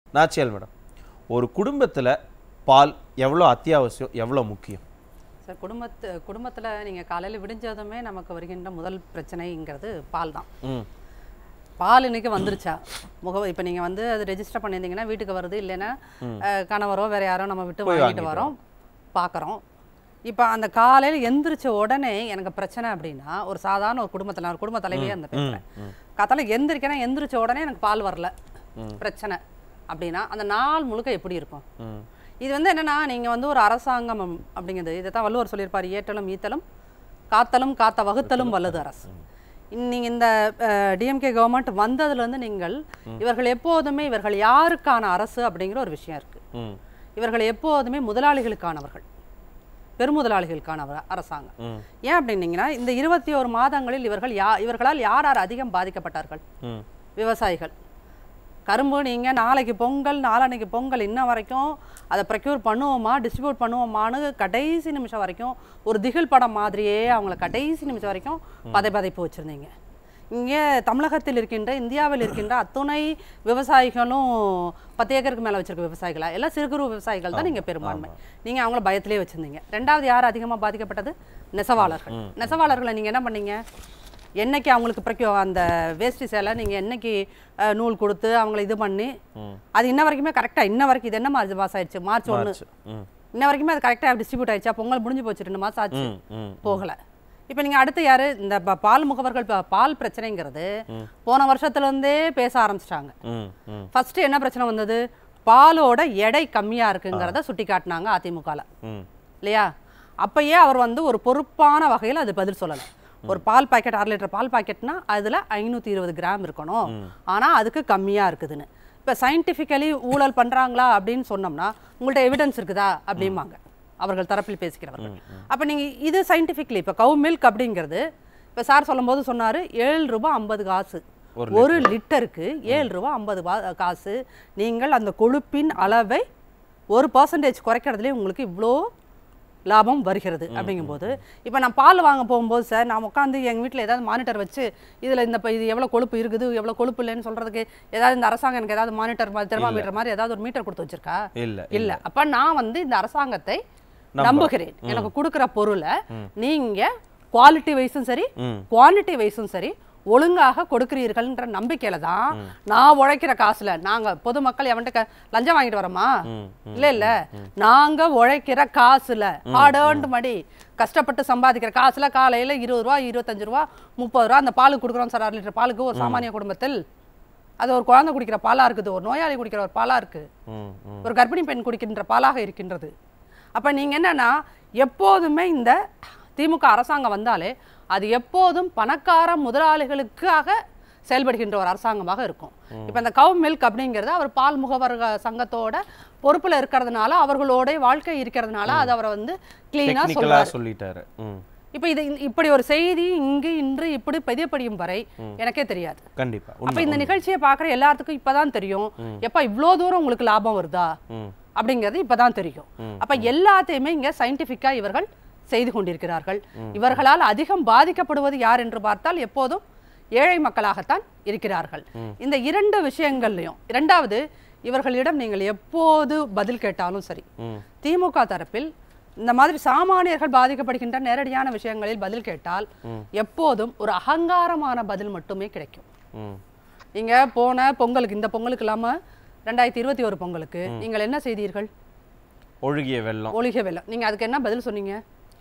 Nachiyal madam ஒரு குடும்பத்தில் பால் எவ்வளோ அத்தியாவசியம் எவ்வளோ முக்கியம் சார் குடும்பத்து குடும்பத்தில் நீங்கள் காலையில் விடிஞ்சதுமே நமக்கு வருகின்ற முதல் பிரச்சனைங்கிறது பால் தான் ம் பால் இன்னைக்கு வந்துருச்சா முக இப்போ நீங்கள் வந்து அது ரெஜிஸ்டர் பண்ணியிருந்தீங்கன்னா வீட்டுக்கு வருது இல்லைன்னா அஹ், கணவரோ வேற யாரோ நம்ம விட்டு போய் வாங்கிட்டு வாங்கிட்டு வரோம் பார்க்குறோம் இப்போ அந்த காலையில் எந்திரிச்ச உடனே எனக்கு பிரச்சனை அப்படின்னா ஒரு சாதாரண ஒரு குடும்பத்தில் நான் ஒரு குடும்ப தலைவியாக இருந்த பேசுகிறேன் காத்தால எந்திரிக்கிறேன் எந்திரிச்ச உடனே எனக்கு பால் வரல பிரச்சனை அப்படின்னா அந்த நாள் முழுக்க எப்படி இருக்கும் ம் இது வந்து என்னன்னா நீங்க வந்து ஒரு அரசாங்கம் அம்- அப்படிங்கிறது இதை தான் வள்ளுவர் சொல்லியிருப்பார் ஏற்றலும் ஈத்தலும் காத்தலும் காத்த வகுத்தலும் வல்லது அரசு இன் நீங்க இந்த டிஎம்கே கவர்மெண்ட் வந்ததுலேருந்து நீங்கள் இவர்கள் எப்போதுமே இவர்கள் யாருக்கான அரசு அப்படிங்கிற ஒரு விஷயம் இருக்கு ம் இவர்கள் எப்போதுமே முதலாளிகளுக்கானவர்கள் பெருமுதலாளிகளுக்கான அவ- அரசாங்கம் ம் ஏன் அப்படின்னீங்கன்னா இந்த இருபத்தி ஒரு மாதங்களில் இவர்கள் யா இவர்களால் யார் யார் அதிகம் பாதிக்கப்பட்டார்கள் ம் விவசாயிகள் கரும்பு நீங்கள் நாளைக்கு பொங்கல் நாளான்னைக்கு பொங்கல் இன்ன வரைக்கும் அதை ப்ரொக்யூர் பண்ணுவோமா டிஸ்ட்ரிபியூட் பண்ணுவோமான்னு கடைசி நிமிஷம் வரைக்கும் ஒரு திகில் படம் மாதிரியே அவங்கள கடைசி நிமிஷம் வரைக்கும் பதை பதைப்பு வச்சுருந்தீங்க இங்கே தமிழகத்தில் இருக்கின்ற இந்தியாவில் இருக்கின்ற அத்துணை விவசாயிகளும் பத்து ஏக்கருக்கு மேலே வச்சிருக்க விவசாயிகளா எல்லாம் சிறு குறு விவசாயிகள் தான் நீங்கள் பெரும்பான்மை நீங்கள் அவங்கள பயத்திலே வச்சுருந்தீங்க ரெண்டாவது யார் அதிகமாக பாதிக்கப்பட்டது நெசவாளர்கள் நெசவாளர்களை நீங்கள் என்ன பண்ணீங்க என்னைக்கு அவங்களுக்கு பிறகு அந்த வேஷ்டி சேலை நீங்கள் என்னைக்கு அஹ், நூல் கொடுத்து அவங்கள இது பண்ணி அது இன்ன வரைக்குமே கரெக்டாக இன்ன வரைக்கும் இது என்ன மார்ச் மாதம் ஆயிடுச்சு மார்ச் ஒன்று மார்ச். ம் இன்ன வரைக்குமே அது கரெக்டாக டிஸ்ட்ரிபியூட் ஆயிடுச்சா பொங்கல் முடிஞ்சு போச்சு ரெண்டு மாதம் ஆச்சு ம் ம் போகலை இப்போ நீங்கள் அடுத்து யாரு இந்த ப- பால் முகவர்கள் ப- பால் பிரச்சனைங்கிறது போன வருஷத்துலேருந்தே பேச ஆரம்பிச்சிட்டாங்க ம் ம் ஃபர்ஸ்ட் என்ன பிரச்சனை வந்தது பாலோட எடை கம்மியாக இருக்குங்கிறத சுட்டி காட்டினாங்க அதிமுகவில் ம் இல்லையா அப்பயே அவர் வந்து ஒரு பொறுப்பான வகையில் அது பதில் சொல்லலை ஒரு பால் பாக்கெட் அரை லிட்டர் பால் பாக்கெட்னா அதில் ஐநூற்றி இருபது கிராம் இருக்கணும் ஆனால் அதுக்கு கம்மியாக இருக்குதுன்னு இப்போ சயின்டிஃபிக்கலி ஊழல் பண்ணுறாங்களா அப்படின்னு சொன்னோம்னா உங்கள்ட்ட எவிடன்ஸ் இருக்குதா அப்படிம்பாங்க அவர்கள் தரப்பில் பேசுகிறவர்கள் அப்போ நீங்கள் இது சயின்டிஃபிக்லி இப்போ கவு மில்க் அப்படிங்கிறது இப்போ சார் சொல்லும்போது சொன்னார் ஏழு ரூபாய் ஐம்பது காசு ஒரு ஒரு லிட்டருக்கு ஏழு ரூபாய் ஐம்பது காசு நீங்கள் அந்த கொழுப்பின் அளவை ஒரு பர்சன்டேஜ் குறைக்கிறதுலே உங்களுக்கு இவ்வளோ லாபம் வருகிறது அப்படிங்கும்போது இப்போ நான் பால் வாங்க போகும்போது சார் நான் உட்காந்து எங்கள் வீட்டில் ஏதாவது மானிட்டர் வச்சு இதில் இந்த இப்போ இது எவ்வளோ கொழுப்பு இருக்குது எவ்வளோ கொழுப்பு இல்லைன்னு சொல்கிறதுக்கு ஏதாவது இந்த அரசாங்கம் எனக்கு ஏதாவது மானிட்டர் மாதிரி தெர்மாமீட்டர் மாதிரி ஏதாவது ஒரு மீட்டர் கொடுத்து வச்சிருக்கா இல்ல இல்ல அப்ப நான் வந்து இந்த அரசாங்கத்தை நம்புகிறேன் எனக்கு கொடுக்குற பொருளை நீங்க குவாலிட்டி வைஸும் சரி ம் குவான்டிட்டி வைஸும் சரி ஒழுங்காக கொடுக்கிறீர்கள்ன்ற நம்பிக்கையில தான் நான் உழைக்கிற காசுல நாங்க பொதுமக்கள் எவன்ட்ட க- லஞ்சம் வாங்கிட்டு வரோமா ம் இல்ல இல்ல நாங்க உழைக்கிற காசுல ஹார்ட் ஏர்ன்ட் மடி கஷ்டப்பட்டு சம்பாதிக்கிற காசுல காலையில இருபது ரூபா இருபத்தஞ்சு ரூபா முப்பது ரூபா அந்த பாலுக்கு கொடுக்குறோம் சார் அரை லிட்டர் பாலுக்கு ஒரு சாமானிய குடும்பத்தில் அது ஒரு குழந்தை குடிக்கிற பாலா இருக்குது ஒரு நோயாளி குடிக்கிற ஒரு பாலா இருக்கு ம் ம் ஒரு கர்ப்பிணி பெண் குடிக்கின்ற பாலாக இருக்கின்றது அப்ப நீங்க என்னன்னா எப்போதுமே இந்த திமுக அரசாங்கம் வந்தாலே அது எப்போதும் பணக்கார முதலாளிகளுக்காக செயல்படுகின்ற ஒரு அரசாங்கமாக இருக்கும் இப்ப இந்த கவ் மில்க் அப்படிங்கிறது அவர் பால் முகவர்க சங்கத்தோட பொறுப்புல இருக்கிறதுனால அவர்களோட வாழ்க்கை இருக்கிறதுனால அது அவரை வந்து கிளீனா டெக்னிக்கலா சொல்றாரு சொல்லிட்டாரு ம் இப்ப இது இப்படி ஒரு செய்தி இங்கு இன்று இப்படி பதியப்படியும் வரை எனக்கே தெரியாது கண்டிப்பா அப்ப உண்மை இந்த நிகழ்ச்சியை பார்க்குற எல்லாத்துக்கும் இப்பதான் தெரியும் எப்ப இவ்வளோ தூரம் உங்களுக்கு லாபம் வருதா ம் அப்படிங்கிறது இப்பதான் தெரியும் அப்ப எல்லாத்தையுமே இங்க சயின்டிஃபிக்கா இவர்கள் செய்து கொண்டிருக்கிறார்கள் இவர்களால் அதிகம் பாதிக்கப்படுவது யார் என்று பார்த்தால் எப்போதும் ஏழை மக்களாகத்தான் இருக்கிறார்கள் இந்த இரண்டு விஷயங்கள்லையும் இரண்டாவது இவர்களிடம் நீங்கள் எப்போது பதில் கேட்டாலும் சரி ம் திமுக தரப்பில் இந்த மாதிரி சாமானியர்கள் பாதிக்கப்படுகின்ற நேரடியான விஷயங்களில் பதில் கேட்டால் எப்போதும் ஒரு அகங்காரமான பதில் மட்டுமே கிடைக்கும் ம் நீங்க போன பொங்கலுக்கு இந்த பொங்கலுக்கு இல்லாம ரெண்டாயிரத்தி இருபத்தி ஒரு பொங்கலுக்கு நீங்கள் என்ன செய்தீர்கள் ஒழுகிய வெள்ளம் ஒளிக வெள்ளம் நீங்க அதுக்கு என்ன பதில் சொன்னீங்க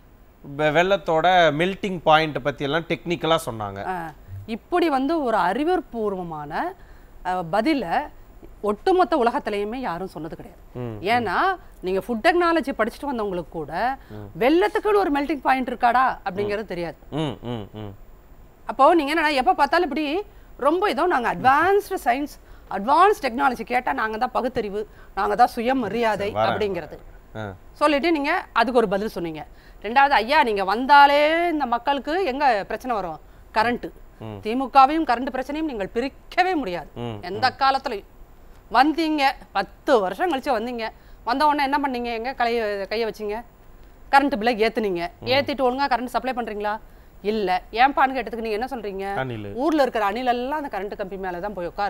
வெ- வெள்ளத்தோட மெல்டிங் பாயிண்ட் பத்தி எல்லாம் டெக்னிக்கலா சொன்னாங்க அஹ், இப்படி வந்து ஒரு அறிவுபூர்வமான அஹ், பதில ஒட்டுமொத்த உலகத்திலையுமே யாரும் சொன்னது கிடையாது ம். ஏன்னா நீங்க ஃபுட் டெக்னாலஜி படிச்சுட்டு வந்தவங்களுக்கு கூட வெள்ளத்துக்குன்னு ஒரு மெல்டிங் பாயிண்ட் இருக்காடா அப்படிங்கிறது தெரியாது ம் ம் ம் அப்போ நீங்க என்னன்னா எப்போ பார்த்தாலும் இப்படி ரொம்ப இதோ நாங்க அட்வான்ஸ்டு சயின்ஸ் அட்வான்ஸ் டெக்னாலஜி கேட்டா நாங்க தான் பகுத்தறிவு நாங்க தான் சுயமரியாதை வரேன். அப்படிங்கிறது ஆ சொல்லிட்டு நீங்க அதுக்கு ஒரு பதில் சொன்னீங்க ரெண்டாவது ஐயா நீங்க வந்தாலே இந்த மக்களுக்கு எங்க பிரச்சனை வரும் கரண்ட் திமுகவையும் கரண்ட் பிரச்சனையும் நீங்கள் பிரிக்கவே முடியாது ம், எந்த காலத்துலயும் வந்தீங்க பத்து வருஷம் கழிச்சு வந்தீங்க வந்த உடனே என்ன பண்ணீங்க எங்க கைய கையை வச்சீங்க கரண்ட் பில்லை ஏத்துனீங்க ஏத்திட்டு ஒழுங்கா கரண்ட் சப்ளை பண்றீங்களா இல்ல ஏன்பான்னு கேட்டதுக்கு நீங்க என்ன சொல்றீங்க அணில் ஊர்ல இருக்கிற அணில் எல்லாம் அந்த கரண்ட் கம்பி மேல தான் போய் உட்காருது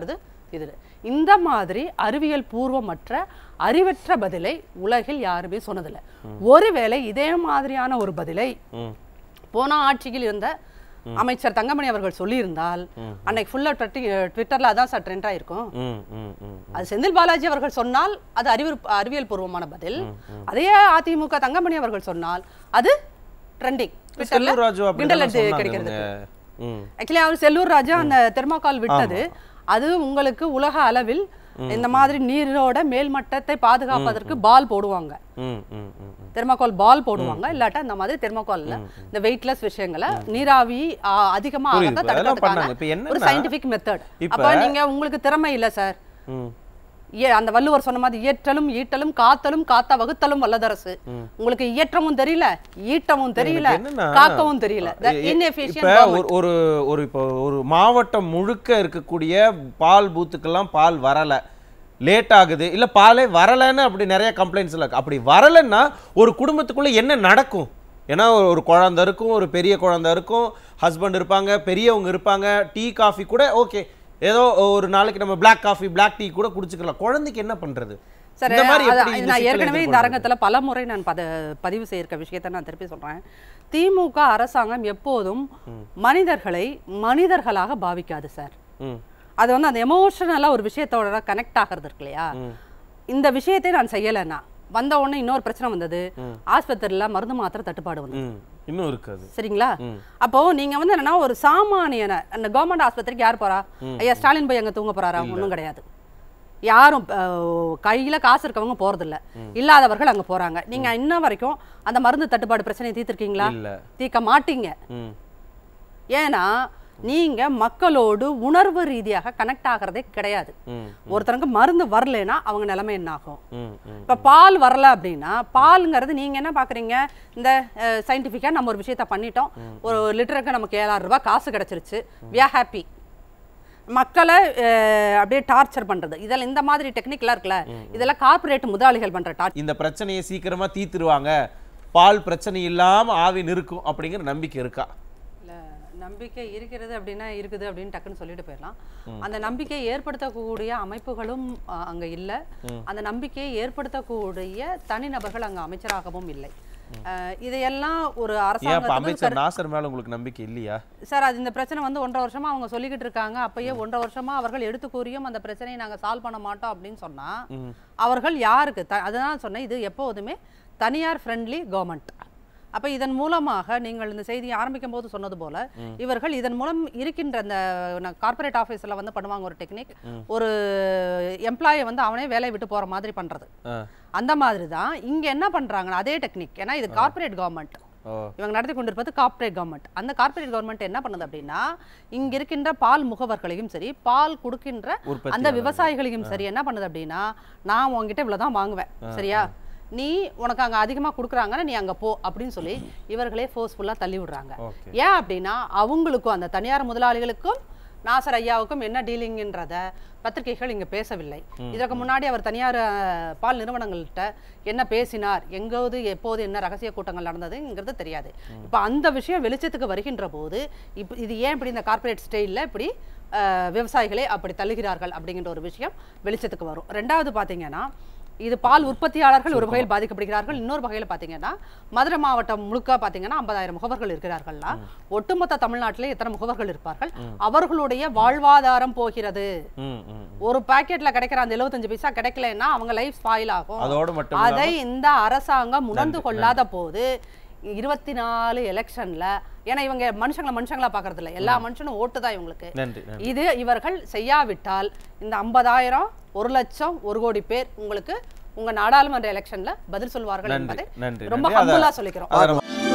இது இந்த மாதிரி அறிவியல் பூர்வமற்ற அறிவற்ற பதிலை உலகில் யாருமே சொன்னதில்லை ஒருவேளை இதே மாதிரியான ஒரு பதிலை ம் போன ஆட்சியில் இருந்த அமைச்சர் தங்கமணி அவர்கள் சொல்லியிருந்தால் அன்னைக்கு ஃபுல்லா ட்விட்டர்ல அதான் சார் ட்ரெண்ட் ஆயிருக்கும் ம் ம் ம் அது செந்தில் பாலாஜி அவர்கள் சொன்னால் அது அறிவு அறிவியல் பூர்வமான பதில் அதே அதிமுக தங்கமணி அவர்கள் சொன்னால் அது ட்ரெண்டிங் செல்லூர் ராஜு அப்படி கிண்டல் தானே எடுத்து சொன்னாங்க கிடைக்கிறது இவங்க. ம் ஆக்சுவலி அவர் செல்லூர் ராஜா அந்த தெர்மாக்கால் விட்டது அது உங்களுக்கு உலக அளவில் இந்த மாதிரி நீரோட மேல்மட்டத்தை பாதுகாப்பதற்கு பால் போடுவாங்க ம் ம் ம் ம். தெர்மாக்கால் பால் போடுவாங்க இல்லாட்டா இந்த மாதிரி தெர்மாக்கால்ல இந்த வெயிட்லெஸ் விஷயங்களை நீராவி ஆ, அதிகமா புரியுது. ஆகாத அதெல்லாம் பண்ணாங்க. இப்ப தடுக்கிறதுக்கான ஒரு என்னன்னா, சயின்டிபிக் மெத்தட் இப்ப- அப்ப நீங்க உங்களுக்கு திறமை இல்ல சார் ம் ஏ அந்த வள்ளுவர் சொன்ன மாதிரி இயற்றலும் ஈட்டலும் காத்தலும் காத்தா வகுத்தலும் வல்லதரசு உங்களுக்கு இயற்றமும் தெரியல ஈட்டமும் தெரியல எனக்கு என்னன்னா, காக்கவும் தெரியல The இ- இ- inefficient இப்ப government. ஒரு ஒரு ஒரு இப்போ ஒரு மாவட்டம் முழுக்க இருக்கக்கூடிய பால் பூத்துக்கெல்லாம் பால் வரல லேட் ஆகுது இல்ல பாலே வரலைன்னு அப்படி நிறைய கம்ப்ளைண்ட்ஸ் இருக்கு அப்படி வரலைன்னா ஒரு குடும்பத்துக்குள்ள என்ன நடக்கும் ஏன்னா ஒரு- ஒரு குழந்தை இருக்கும் ஒரு பெரிய குழந்தை இருக்கும் ஹஸ்பண்ட் இருப்பாங்க பெரியவங்க இருப்பாங்க டீ காஃபி கூட ஓகே ஏதோ ஒரு நாளைக்கு நம்ம Black காஃபி Black டீ கூட குடிச்சுக்கலாம் குழந்தைக்கு என்ன பண்றது சரி இந்த மாதிரி அத- எப்படி இந்த நான் சிக்கலை ஏற்கனவே இந்த எதிர்கொள்றது? அரங்கத்துல பல முறை நான் பத பதிவு செய்யிருக்க விஷயத்தை நான் திருப்பி சொல்றேன் திமுக அரசாங்கம் எப்போதும் மனிதர்களை மனிதர்களாக பாவிக்காது சார் ம் அது வந்து அந்த எமோஷனலாக ஒரு விஷயத்தோட கனெக்ட் ஆகிறது இருக்கு இல்லையா இந்த விஷயத்தை நான் செய்யலைன்னா வந்த உடனே இன்னொரு பிரச்சனை வந்தது ஆஸ்பத்திரியில மருந்து மாத்திரை தட்டுப்பாடு வந்தது ம் இன்னும் இருக்காது சரிங்களா அப்போ நீங்க வந்து என்னன்னா ஒரு சாமானியன அந்த கவர்மெண்ட் ஆஸ்பத்திரிக்கு யார் போறா ஐயா ஸ்டாலின் போய் அங்க தூங்க போறாரா ஒண்ணும் கிடையாது யாரும் அஹ், கையில காசு இருக்கவங்க போறதில்ல இல்லாதவர்கள் அங்க போறாங்க நீங்க இன்ன வரைக்கும் அந்த மருந்து தட்டுப்பாடு பிரச்சனையை தீர்த்திருக்கீங்களா இல்ல தீர்க்க மாட்டீங்க ம் ஏன்னா நீங்க மக்களோடு உணர்வு ரீதியாக கனெக்ட் ஆகிறதே கிடையாது ம் ஒருத்தருக்கு மருந்து வரலைன்னா அவங்க நிலைமை என்ன ஆகும் ம் ம் இப்ப பால் வரல அப்படின்னா பாலுங்கிறது நீங்க என்ன பாக்குறீங்க இந்த சயின்டிஃபிக்கா நம்ம ஒரு விஷயத்த பண்ணிட்டோம் ஒரு லிட்டருக்கு நமக்கு ஏழாயிரம் ரூபாய் காசு கிடைச்சிருச்சு வி ஆர் ஹாப்பி மக்களை அஹ், அப்படியே டார்ச்சர் பண்றது இதெல்லாம் இந்த மாதிரி டெக்னிக்லாம் இருக்குல்ல இதெல்லாம் கார்ப்பரேட் முதலாளிகள் பண்ற டார்ச்சர் இந்த பிரச்சனையை சீக்கிரமா தீத்துருவாங்க பால் பிரச்சனை இல்லாம ஆவி நிற்கும் அப்படிங்கிற நம்பிக்கை இருக்கா இல்ல நம்பிக்கை இருக்கிறது அப்படின்னா இருக்குது அப்படின்னு டக்குன்னு சொல்லிட்டு போயிடலாம் அந்த நம்பிக்கையை ஏற்படுத்தக்கூடிய அமைப்புகளும் அஹ், அங்க இல்ல அந்த நம்பிக்கையை ஏற்படுத்தக்கூடிய தனிநபர்கள் அங்க அமைச்சராகவும் இல்லை அஹ், இதையெல்லாம் ஒரு ஏன் இப்ப அரசாங்கத்துக்கு அமைச்சர் நாசர் மேல உங்களுக்கு நம்பிக்கை இல்லையா சார் அது இந்த பிரச்சனை வந்து ஒன்றரை வருஷமா அவங்க சொல்லிக்கிட்டு இருக்காங்க அப்பயே ஒன்றரை வருஷமா அவர்கள் எடுத்து கூறியும் அந்த பிரச்சனையை நாங்க சால்வ் பண்ண மாட்டோம் அப்படின்னு சொன்னா அவர்கள் யாருக்கு த அதுதான் சொன்னேன் இது எப்போதுமே தனியார் ஃப்ரெண்ட்லி கவர்மெண்ட் அப்ப இதன் மூலமாக நீங்கள் இந்த செய்தியை ஆரம்பிக்கும் போது சொன்னது போல இவர்கள் இதன் மூலம் இருக்கின்ற அந்த கார்ப்பரேட் ஆஃபீஸில் வந்து பண்ணுவாங்க ஒரு டெக்னிக் ஒரு எம்ப்ளாயை வந்து அவனே வேலையை விட்டு போற மாதிரி பண்றது ஆ. அந்த மாதிரி தான் இங்க என்ன பண்றாங்கன்னா அதே டெக்னிக் ஏன்னா இது கார்ப்பரேட் கவர்மெண்ட் ஓ இவங்க நடத்தி கொண்டிருப்பது கார்ப்பரேட் கவர்மெண்ட் அந்த கார்ப்பரேட் கவர்மெண்ட் என்ன பண்ணுது அப்படின்னா இங்க இருக்கின்ற பால் முகவர்களையும் சரி பால் கொடுக்கின்ற அந்த உற்பத்தியாளர்கள். விவசாயிகளையும் சரி என்ன பண்ணுது அப்படின்னா நான் உங்ககிட்ட இவ்வளவுதான் வாங்குவேன் சரியா நீ உனக்கு அங்க அதிகமா கொடுக்குறாங்கன்னா நீ அங்க போ அப்படின்னு சொல்லி இவர்களே ஃபோர்ஸ்ஃபுல்லா தள்ளி விடுறாங்க ஓகே ஏன் அப்படின்னா அவங்களுக்கும் அந்த தனியார் முதலாளிகளுக்கும் நாசர் ஐயாவுக்கும் என்ன டீலிங்ன்றத பத்திரிகைகள் இங்க பேசவில்லை இதற்கு முன்னாடி அவர் தனியார் அஹ், பால் நிறுவனங்கள்கிட்ட என்ன பேசினார் எங்கோது எப்போது என்ன ரகசிய கூட்டங்கள் நடந்ததுங்கிறது தெரியாது இப்போ அந்த விஷயம் வெளிச்சத்துக்கு வருகின்ற போது இப்போ இது ஏன் இப்படி இந்த கார்ப்பரேட் ஸ்டைலில் இப்படி அஹ், விவசாயிகளை அப்படி தள்ளுகிறார்கள் அப்படிங்கிற ஒரு விஷயம் வெளிச்சத்துக்கு வரும் ரெண்டாவது பார்த்தீங்கன்னா இது பால் உற்பத்தியாளர்கள் ஒரு வகையில் பாதிக்கப்படுகிறார்கள் இன்னொரு வகையில் பார்த்தீங்கன்னா மதுரை மாவட்டம் முழுக்க பார்த்தீங்கன்னா ஐம்பதாயிரம் முகவர்கள் இருக்கிறார்கள்னா ஒட்டுமொத்த தமிழ்நாட்டிலே எத்தனை முகவர்கள் இருப்பார்கள் அவர்களுடைய வாழ்வாதாரம் போகிறது ம் ம் ஒரு பாக்கெட்ல கிடைக்கிற அந்த 75 பைசா கிடைக்கலன்னா அவங்க லைஃப் ஸ்பாயில் ஆகும் அதோட மட்டும் அதை இந்த அரசாங்கம் உணர்ந்து கொள்ளாத போது இருபத்தி நாலு எலெக்ஷன்ல ஏன்னா இவங்க மனுஷங்களை மனுஷங்களா பாக்குறது இல்ல எல்லா மனுஷனும் ஓட்டு தான் இவங்களுக்கு நன்றி நன்றி இது இவர்கள் செய்யாவிட்டால் இந்த ஐம்பதாயிரம் ஒரு லட்சம் ஒரு கோடி பேர் உங்களுக்கு உங்க நாடாளுமன்ற எலெக்ஷன்ல பதில் சொல்வார்கள் நன்றி என்பதை நன்றி ரொம்ப நன்றி. அத- ஹம்புலா சொல்லிக்கிறோம் அத நம்ம-